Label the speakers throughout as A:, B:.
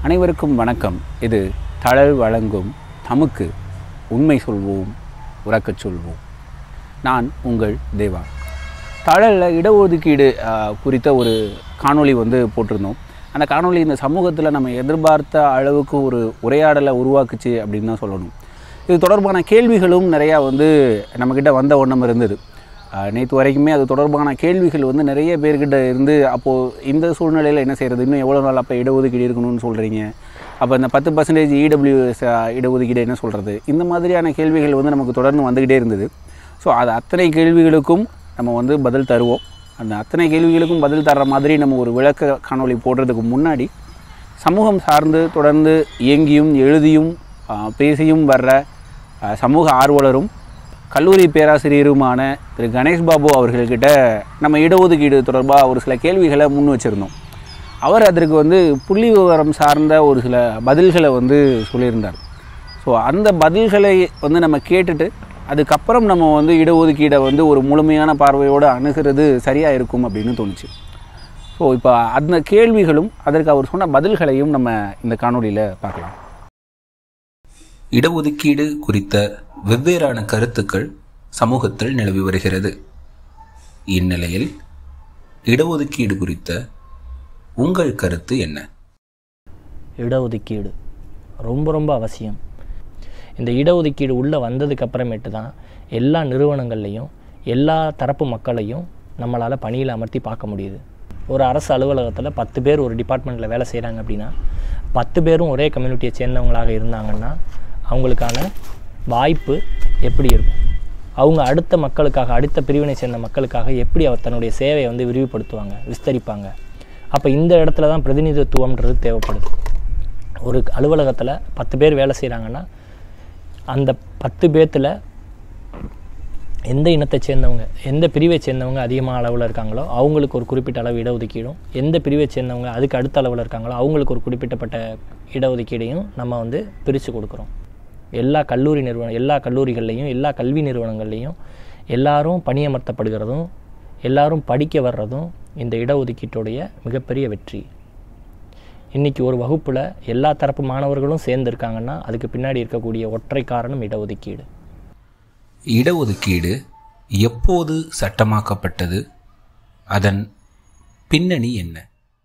A: அனைவருக்கும் வணக்கம் இது தழல் வழங்கும் தமுக்கு உண்மை சொல்வோம் உறக்கச் சொல்வோம் நான் உங்கள் தேவா தழலில் இடஒதுக்கீடு ஆ, குறித்த ஒரு காணொளி வந்து போட்டிருந்தோம் அந்த காணொளி இந்த சமூகத்தில் நம்ம எதிர்பார்த்த அளவுக்கு ஒரு உரையாடலை உருவாக்குச்சு அப்படின்னு தான் சொல்லணும் இது தொடர்பான கேள்விகளும் நிறையா வந்து நம்மக்கிட்ட வந்த வண்ணம் இருந்தது நேற்று வரைக்குமே அது தொடர்பான கேள்விகள் வந்து நிறைய பேர்கிட்ட இருந்து அப்போது இந்த சூழ்நிலையில் என்ன செய்கிறது இன்னும் எவ்வளோ நாள் அப்போ இடஒதுக்கீடு இருக்கணும்னு சொல்கிறீங்க அப்போ இந்த பத்து பர்சன்டேஜ் இடபிள்யூஎஸ் இடஒதுக்கீடு என்ன சொல்கிறது இந்த மாதிரியான கேள்விகள் வந்து நமக்கு தொடர்ந்து வந்துக்கிட்டே இருந்தது ஸோ அது அத்தனை கேள்விகளுக்கும் நம்ம வந்து பதில் தருவோம் அந்த அத்தனை கேள்விகளுக்கும் பதில் தர்ற மாதிரி நம்ம ஒரு விளக்க காணொளி போடுறதுக்கு முன்னாடி சமூகம் சார்ந்து தொடர்ந்து இயங்கியும் எழுதியும் ஆ, பேசியும் வர்ற ஆ, சமூக ஆர்வலரும் கல்லூரி பேராசிரியருமான திரு கணேஷ் பாபு அவர்கள்கிட்ட நம்ம இடஒதுக்கீடு தொடர்பாக ஒரு சில கேள்விகளை முன் வச்சுருந்தோம் அவர் அதற்கு வந்து புள்ளி விவரம் சார்ந்த ஒரு சில பதில்களை வந்து சொல்லியிருந்தார் ஸோ அந்த பதில்களை வந்து நம்ம கேட்டுட்டு அதுக்கப்புறம் நம்ம வந்து இடஒதுக்கீடை வந்து ஒரு முழுமையான பார்வையோடு அணுகிறது சரியாக இருக்கும் அப்படின்னு தோணுச்சு ஸோ இப்போ அந்த கேள்விகளும் அதற்கு அவர் சொன்ன பதில்களையும் நம்ம இந்த காணொளியில் பார்க்கலாம்
B: இடஒதுக்கீடு குறித்த வெவ்வேறான கருத்துக்கள் சமூகத்தில் நிலவி வருகிறது இந்நிலையில் இடஒதுக்கீடு குறித்த உங்கள் கருத்து என்ன
C: இடஒதுக்கீடு ரொம்ப ரொம்ப அவசியம் இந்த இடஒதுக்கீடு உள்ளே வந்ததுக்கு அப்புறமேட்டு தான் எல்லா நிறுவனங்கள்லையும் எல்லா தரப்பு மக்களையும் நம்மளால் பணியில் அமர்த்தி பார்க்க முடியுது ஒரு அரசு அலுவலகத்தில் பத்து பேர் ஒரு டிபார்ட்மெண்ட்டில் வேலை செய்கிறாங்க அப்படின்னா பத்து பேரும் ஒரே கம்யூனிட்டியை சேர்ந்தவங்களாக இருந்தாங்கன்னா அவங்களுக்கான வாய்ப்பு எப்படி இருக்கும் அவங்க அடுத்த மக்களுக்காக அடுத்த பிரிவினை சேர்ந்த மக்களுக்காக எப்படி அவர் தன்னுடைய சேவையை வந்து விரிவுபடுத்துவாங்க விஸ்தரிப்பாங்க அப்போ இந்த இடத்துல தான் பிரதிநிதித்துவம்ன்றது தேவைப்படுது ஒரு அலுவலகத்தில் பத்து பேர் வேலை செய்கிறாங்கன்னா அந்த பத்து பேர்த்தில் எந்த இனத்தை சேர்ந்தவங்க எந்த பிரிவை சேர்ந்தவங்க அதிகமாக அளவில் இருக்காங்களோ அவங்களுக்கு ஒரு குறிப்பிட்ட அளவு இடஒதுக்கீடும் எந்த பிரிவை சேர்ந்தவங்க அதுக்கு அடுத்த அளவில் இருக்காங்களோ அவங்களுக்கு ஒரு குறிப்பிட்டப்பட்ட இடஒதுக்கீடையும் நம்ம வந்து பிரித்து கொடுக்குறோம் எல்லா கல்லூரி நிறுவனம் எல்லா கல்லூரிகள்லையும் எல்லா கல்வி நிறுவனங்கள்லையும் எல்லாரும் பணியமர்த்தப்படுகிறதும் எல்லாரும் படிக்க வர்றதும் இந்த இடஒதுக்கீட்டுடைய மிகப்பெரிய வெற்றி இன்றைக்கி ஒரு வகுப்பில் எல்லா தரப்பு மாணவர்களும் சேர்ந்துருக்காங்கன்னா அதுக்கு பின்னாடி இருக்கக்கூடிய ஒற்றை காரணம் இடஒதுக்கீடு
B: இடஒதுக்கீடு எப்போது சட்டமாக்கப்பட்டது அதன் பின்னணி என்ன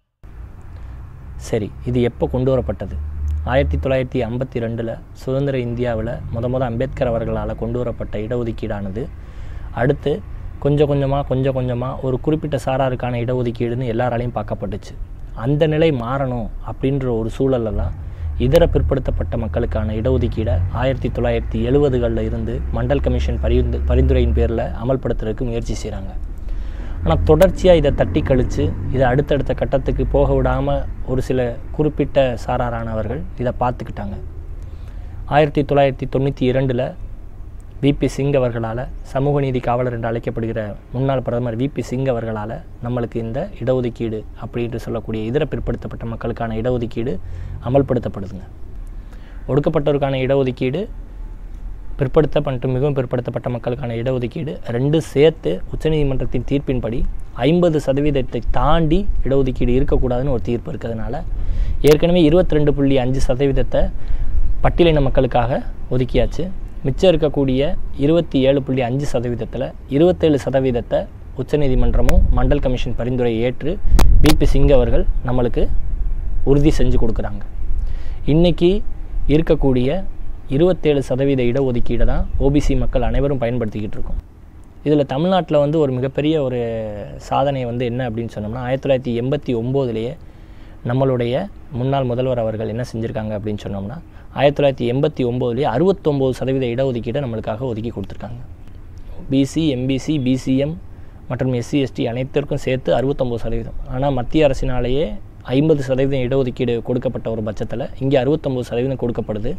C: சரி இது எப்போ கொண்டு வரப்பட்டது ஆயிரத்தி தொள்ளாயிரத்தி ஐம்பத்தி ரெண்டில் சுதந்திர இந்தியாவில் முத முத அம்பேத்கர் அவர்களால் கொண்டு வரப்பட்ட இடஒதுக்கீடானது அடுத்து கொஞ்சம் கொஞ்சமாக கொஞ்சம் கொஞ்சமாக ஒரு குறிப்பிட்ட சாராருக்கான இடஒதுக்கீடுன்னு எல்லாராலையும் பார்க்கப்பட்டுச்சு அந்த நிலை மாறணும் அப்படின்ற ஒரு சூழலில் தான் இதர பிற்படுத்தப்பட்ட மக்களுக்கான இடஒதுக்கீடை ஆயிரத்தி தொள்ளாயிரத்தி எழுபதுகளில் இருந்து மண்டல் கமிஷன் பரிந்து பரிந்துரையின் பேரில் அமல்படுத்துறதுக்கு முயற்சி செய்கிறாங்க ஆனால் தொடர்ச்சியாக இதை தட்டி கழித்து இதை அடுத்தடுத்த கட்டத்துக்கு போக விடாமல் ஒரு சில குறிப்பிட்ட சாராரானவர்கள் இதை பார்த்துக்கிட்டாங்க ஆயிரத்தி தொள்ளாயிரத்தி தொண்ணூற்றி இரண்டில் விபி சிங் அவர்களால் சமூக நீதி காவலர் என்று அழைக்கப்படுகிற முன்னாள் பிரதமர் விபி சிங் அவர்களால் நம்மளுக்கு இந்த இடஒதுக்கீடு அப்படின்ட்டு சொல்லக்கூடிய இதர பிற்படுத்தப்பட்ட மக்களுக்கான இடஒதுக்கீடு அமல்படுத்தப்படுதுங்க ஒடுக்கப்பட்டோருக்கான இடஒதுக்கீடு பிற்படுத்த மற்றும் மிகவும் பிற்படுத்தப்பட்ட மக்களுக்கான இடஒதுக்கீடு ரெண்டு சேர்த்து உச்சநீதிமன்றத்தின் தீர்ப்பின்படி ஐம்பது சதவீதத்தை தாண்டி இடஒதுக்கீடு இருக்கக்கூடாதுன்னு ஒரு தீர்ப்பு இருக்கிறதுனால ஏற்கனவே இருபத்தி ரெண்டு புள்ளி அஞ்சு சதவீதத்தை பட்டியலின மக்களுக்காக ஒதுக்கியாச்சு மிச்சம் இருக்கக்கூடிய இருபத்தி ஏழு புள்ளி அஞ்சு சதவீதத்தில் இருபத்தேழு சதவீதத்தை உச்சநீதிமன்றமும் மண்டல் கமிஷன் பரிந்துரையை ஏற்று பிபி சிங் அவர்கள் நம்மளுக்கு உறுதி செஞ்சு கொடுக்குறாங்க இன்றைக்கி இருக்கக்கூடிய இருபத்தேழு சதவீத இடஒதுக்கீடை தான் ஓபிசி மக்கள் அனைவரும் பயன்படுத்திக்கிட்டு இருக்கோம் இதில் தமிழ்நாட்டில் வந்து ஒரு மிகப்பெரிய ஒரு சாதனை வந்து என்ன அப்படின்னு சொன்னோம்னா ஆயிரத்தி தொள்ளாயிரத்தி எண்பத்தி ஒம்போதுலேயே நம்மளுடைய முன்னாள் முதல்வர் அவர்கள் என்ன செஞ்சுருக்காங்க அப்படின்னு சொன்னோம்னா ஆயிரத்தி தொள்ளாயிரத்தி எண்பத்தி ஒம்போதுலேயே அறுபத்தொம்போது சதவீத இடஒதுக்கீடை நம்மளுக்காக ஒதுக்கி கொடுத்துருக்காங்க பிசி எம்பிசி பிசிஎம் மற்றும் எஸ்சி எஸ்டி அனைத்திற்கும் சேர்த்து அறுபத்தொம்போது சதவீதம் ஆனால் மத்திய அரசினாலேயே ஐம்பது சதவீதம் இடஒதுக்கீடு கொடுக்கப்பட்ட ஒரு பட்சத்தில் இங்கே அறுபத்தொம்போது சதவீதம் கொடுக்கப்படுது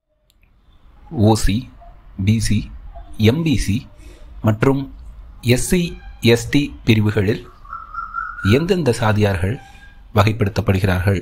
B: ஓசி பிசி எம்பிசி மற்றும் எஸ்சி எஸ்டி பிரிவுகளில் எந்தெந்த சாதியார்கள் வகைப்படுத்தப்படுகிறார்கள்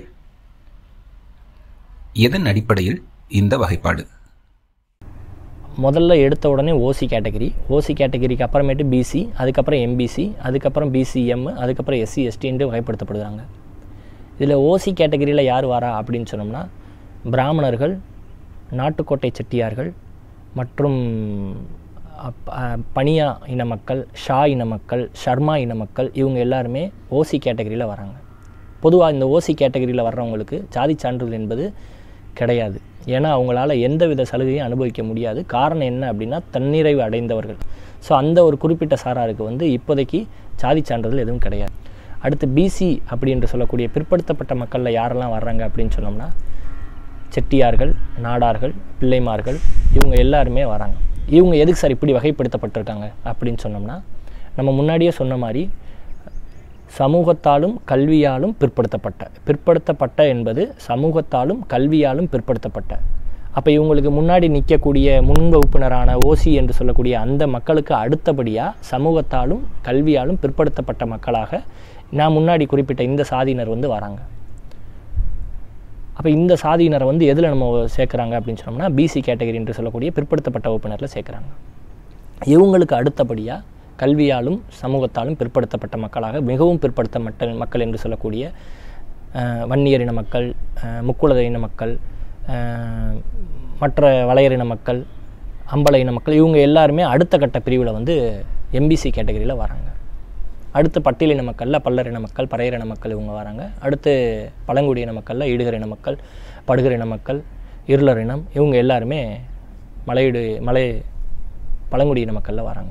B: எதன் அடிப்படையில் இந்த வகைப்பாடு
C: முதல்ல எடுத்த உடனே ஓசி கேட்டகரி ஓசி கேட்டகரிக்கு அப்புறமேட்டு பிசி அதுக்கப்புறம் எம்பிசி அதுக்கப்புறம் பிசிஎம் அதுக்கப்புறம் எஸ்சி எஸ்டின்ட்டு வகைப்படுத்தப்படுறாங்க இதில் ஓசி கேட்டகரியில் யார் வரா அப்படின்னு சொன்னோம்னா பிராமணர்கள் நாட்டுக்கோட்டை செட்டியார்கள் மற்றும் அப்- அ, பனியா இன மக்கள் ஷா இன மக்கள் ஷர்மா இன மக்கள் இவங்க எல்லாருமே ஓசி கேட்டகரியில் வராங்க பொதுவாக இந்த ஓசி கேட்டகரியில் வர்றவங்களுக்கு ஜாதி சான்றிதழ் என்பது கிடையாது ஏன்னா அவங்களால எந்தவித சலுகையும் அனுபவிக்க முடியாது காரணம் என்ன அப்படின்னா தன்னிறைவு அடைந்தவர்கள் ஸோ அந்த ஒரு குறிப்பிட்ட சாராருக்கு வந்து இப்போதைக்கு ஜாதி சான்றிதழ் எதுவும் கிடையாது அடுத்து பிசி அப்படின்னு சொல்லக்கூடிய பிற்படுத்தப்பட்ட மக்களில் யாரெல்லாம் வர்றாங்க அப்படின்னு சொன்னோம்னா செட்டியார்கள் நாடார்கள் பிள்ளைமார்கள் இவங்க எல்லாருமே வராங்க இவங்க எதுக்கு சார் இப்படி வகைப்படுத்தப்பட்டிருக்காங்க அப்படின்னு சொன்னோம்னா நம்ம முன்னாடியே சொன்ன மாதிரி சமூகத்தாலும் கல்வியாலும் பிற்படுத்தப்பட்ட பிற்படுத்தப்பட்ட என்பது சமூகத்தாலும் கல்வியாலும் பிற்படுத்தப்பட்ட அப்போ இவங்களுக்கு முன்னாடி நிற்கக்கூடிய முன் வகுப்பினரான ஓசி என்று சொல்லக்கூடிய அந்த மக்களுக்கு அடுத்தபடியாக சமூகத்தாலும் கல்வியாலும் பிற்படுத்தப்பட்ட மக்களாக நான் முன்னாடி குறிப்பிட்ட இந்த சாதியினர் வந்து வராங்க அப்போ இந்த சாதியினரை வந்து எதில் நம்ம சேர்க்குறாங்க அப்படின்னு சொன்னோம்னா பிசி கேட்டகரி என்று சொல்லக்கூடிய பிற்படுத்தப்பட்ட வகுப்பினரில் சேர்க்குறாங்க இவங்களுக்கு அடுத்தபடியாக கல்வியாலும் சமூகத்தாலும் பிற்படுத்தப்பட்ட மக்களாக மிகவும் பிற்படுத்தப்பட்ட மக்கள் என்று சொல்லக்கூடிய அஹ், வன்னியர் இன மக்கள் அஹ், முக்குளத இன மக்கள் அஹ், மற்ற வளையர் இன மக்கள் அம்பல இன மக்கள் இவங்க எல்லாருமே அடுத்த கட்ட பிரிவில் வந்து எம்பிசி கேட்டகரியில் வராங்க அடுத்து பட்டியலின மக்களில் பல்லரின மக்கள் பறையரின மக்கள் இவங்க வராங்க அடுத்து பழங்குடியின மக்களில் ஈடுகர் இன மக்கள் படுகர் இன மக்கள் இருளர் இனம் இவங்க எல்லாருமே மலையீடு மலை பழங்குடியின மக்களில் வராங்க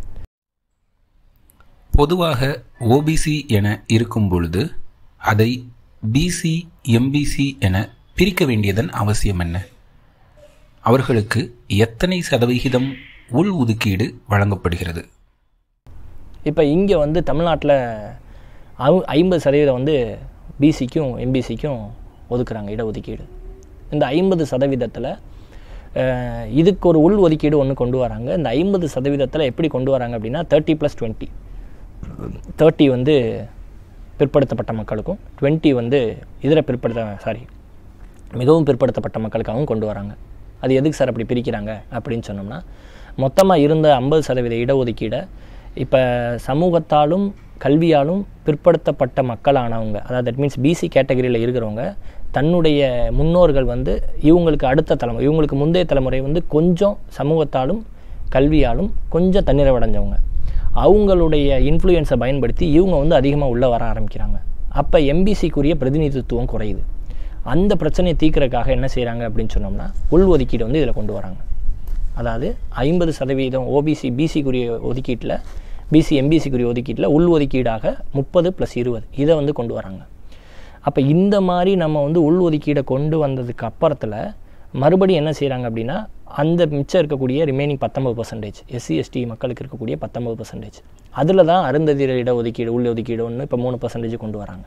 B: பொதுவாக ஓபிசி என இருக்கும் பொழுது அதை பிசி எம்பிசி என பிரிக்க வேண்டியதன் அவசியம் என்ன அவர்களுக்கு எத்தனை சதவிகிதம் உள் ஒதுக்கீடு வழங்கப்படுகிறது
C: இப்போ இங்கே வந்து தமிழ்நாட்டில் ஐம்பது சதவீதம் வந்து பிசிக்கும் எம்பிசிக்கும் ஒதுக்குறாங்க இடஒதுக்கீடு இந்த ஐம்பது சதவீதத்தில் இதுக்கு ஒரு உள் ஒதுக்கீடு ஒன்று கொண்டு வராங்க இந்த ஐம்பது சதவீதத்தில் எப்படி கொண்டு வராங்க அப்படின்னா தேர்ட்டி ப்ளஸ் டுவெண்ட்டி தேர்ட்டி வந்து பிற்படுத்தப்பட்ட மக்களுக்கும் டுவெண்ட்டி வந்து இதர பிற்படுத்த சாரி மிகவும் பிற்படுத்தப்பட்ட மக்களுக்காகவும் கொண்டு வராங்க அது எதுக்கு சார் அப்படி பிரிக்கிறாங்க அப்படின்னு சொன்னோம்னா மொத்தமாக இருந்த ஐம்பது சதவீத இடஒதுக்கீடை இப்போ சமூகத்தாலும் கல்வியாலும் பிற்படுத்தப்பட்ட மக்களானவங்க அதாவது தட் மீன்ஸ் பிசி கேட்டகரியில் இருக்கிறவங்க தன்னுடைய முன்னோர்கள் வந்து இவங்களுக்கு அடுத்த தலைமுறை இவங்களுக்கு முந்தைய தலைமுறை வந்து கொஞ்சம் சமூகத்தாலும் கல்வியாலும் கொஞ்சம் தன்னிறைவடைஞ்சவங்க அவங்களுடைய இன்ஃப்ளூயன்ஸை பயன்படுத்தி இவங்க வந்து அதிகமாக உள்ளே வர ஆரம்பிக்கிறாங்க அப்போ எம்பிசிக்குரிய பிரதிநிதித்துவம் குறையுது அந்த பிரச்சனையை தீர்க்கறதுக்காக என்ன செய்கிறாங்க அப்படின்னு சொன்னோம்னா உள் ஒதுக்கீடு வந்து இதில் கொண்டு வராங்க அதாவது ஐம்பது சதவீதம் ஓபிசி பிசிக்குரிய ஒதுக்கீட்டில் பிசி எம்பிசிக்குரிய ஒதுக்கீட்டில் உள் ஒதுக்கீடாக முப்பது ப்ளஸ் இருபது இதை வந்து கொண்டு வராங்க அப்போ இந்த மாதிரி நம்ம வந்து உள் ஒதுக்கீடை கொண்டு வந்ததுக்கு அப்புறத்தில் மறுபடியும் என்ன செய்கிறாங்க அப்படின்னா அந்த மிச்சம் இருக்கக்கூடிய ரிமைனிங் பத்தொம்பது பர்சன்டேஜ் எஸ்சி எஸ்டி மக்களுக்கு இருக்கக்கூடிய பத்தொம்பது பர்சன்டேஜ் அதில் தான் அருந்ததிர இட ஒதுக்கீடு உள் ஒதுக்கீடு ஒன்று இப்போ மூணு பர்சன்டேஜ் கொண்டு வராங்க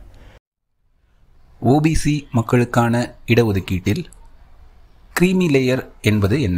B: ஓபிசி மக்களுக்கான இடஒதுக்கீட்டில் கிரீமி லேயர் என்பது என்ன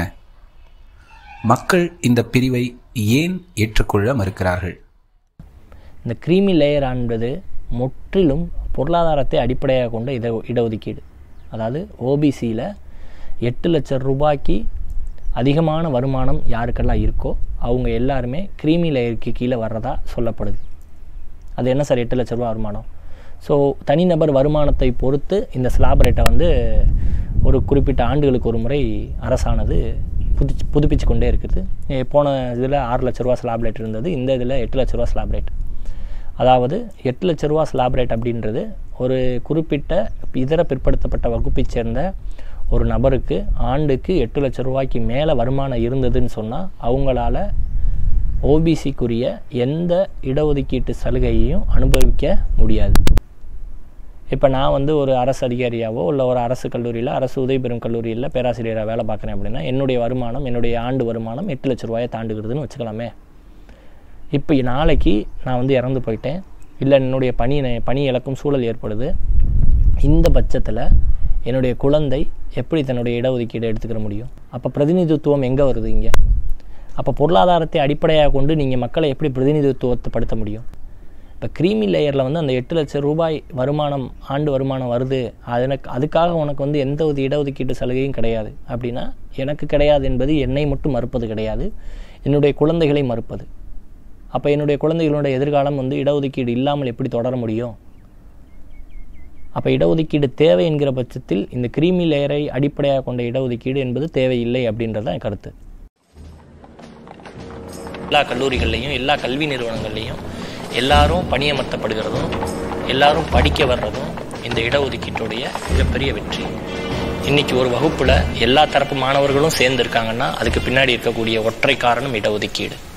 B: மக்கள் இந்த பிரிவை ஏன் ஏற்றுக்கொள்ள மறுக்கிறார்கள்
C: இந்த கிரீமி லேயர் என்பது முற்றிலும் பொருளாதாரத்தை அடிப்படையாக கொண்ட இட இடஒதுக்கீடு அதாவது ஓபிசியில் எட்டு லட்சம் ரூபாய்க்கு அதிகமான வருமானம் யாருக்கெல்லாம் இருக்கோ அவங்க எல்லாருமே கிரீமி லேயருக்கு கீழே வர்றதா சொல்லப்படுது அது என்ன சார் எட்டு லட்ச ரூபா வருமானம் ஸோ தனிநபர் வருமானத்தை பொறுத்து இந்த ஸ்லாப் ரேட்டை வந்து ஒரு குறிப்பிட்ட ஆண்டுகளுக்கு ஒரு முறை அரசானது புது புதுப்பிச்சு கொண்டே இருக்குது ஏ, போன இதில் ஆறு லட்ச ரூபா ஸ்லாப் ரேட் இருந்தது இந்த இதில் எட்டு லட்ச ரூபா ஸ்லாப் ரேட் அதாவது எட்டு லட்ச ரூபா ஸ்லாப் ரேட் அப்படின்றது ஒரு குறிப்பிட்ட இதர பிற்படுத்தப்பட்ட வகுப்பைச் சேர்ந்த ஒரு நபருக்கு ஆண்டுக்கு எட்டு லட்ச ரூபாய்க்கு மேலே வருமானம் இருந்ததுன்னு சொன்னால் அவங்களால ஓபிசிக்குரிய எந்த இடஒதுக்கீட்டு சலுகையையும் அனுபவிக்க முடியாது இப்போ நான் வந்து ஒரு அரசு அதிகாரியாவோ இல்லை ஒரு அரசு கல்லூரியில் அரசு உதவி பெறும் கல்லூரியில் பேராசிரியராக வேலை பார்க்குறேன் அப்படின்னா என்னுடைய வருமானம் என்னுடைய ஆண்டு வருமானம் எட்டு லட்ச ரூபாயை தாண்டுகிறதுன்னு வச்சுக்கலாமே இப்போ நாளைக்கு நான் வந்து இறந்து போயிட்டேன் இல்லை என்னுடைய பணி பணி இழக்கும் சூழல் ஏற்படுது இந்த பட்சத்தில் என்னுடைய குழந்தை எப்படி தன்னுடைய இடஒதுக்கீடு எடுத்துக்கிற முடியும் அப்போ பிரதிநிதித்துவம் எங்கே வருது இங்கே அப்போ பொருளாதாரத்தை அடிப்படையாக கொண்டு நீங்கள் மக்களை எப்படி பிரதிநிதித்துவப்படுத்த முடியும் இப்போ க்ரீமி லேயரில் வந்து அந்த எட்டு லட்சம் ரூபாய் வருமானம் ஆண்டு வருமானம் வருது அதற்கு அதுக்காக உனக்கு வந்து எந்த ஒரு இடஒதுக்கீட்டு சலுகையும் கிடையாது அப்படின்னா எனக்கு கிடையாது என்பது என்னை மட்டும் மறுப்பது கிடையாது என்னுடைய குழந்தைகளை மறுப்பது அப்போ என்னுடைய குழந்தைகளுடைய எதிர்காலம் வந்து இடஒதுக்கீடு இல்லாமல் எப்படி தொடர முடியும் அப்போ இடஒதுக்கீடு தேவை என்கிற பட்சத்தில் இந்த கிரீமி லேயரை அடிப்படையாக கொண்ட இடஒதுக்கீடு என்பது தேவையில்லை அப்படின்றது தான் என் கருத்து எல்லா கல்லூரிகள்லையும் எல்லா கல்வி நிறுவனங்கள்லையும் எல்லாரும் பணியமர்த்தப்படுகிறதும் எல்லாரும் படிக்க வர்றதும் இந்த இடஒதுக்கீட்டுடைய மிகப்பெரிய வெற்றி இன்னைக்கு ஒரு வகுப்புல எல்லா தரப்பு மாணவர்களும் சேர்ந்திருக்காங்கன்னா அதுக்கு பின்னாடி இருக்கக்கூடிய ஒற்றை காரணம் இடஒதுக்கீடு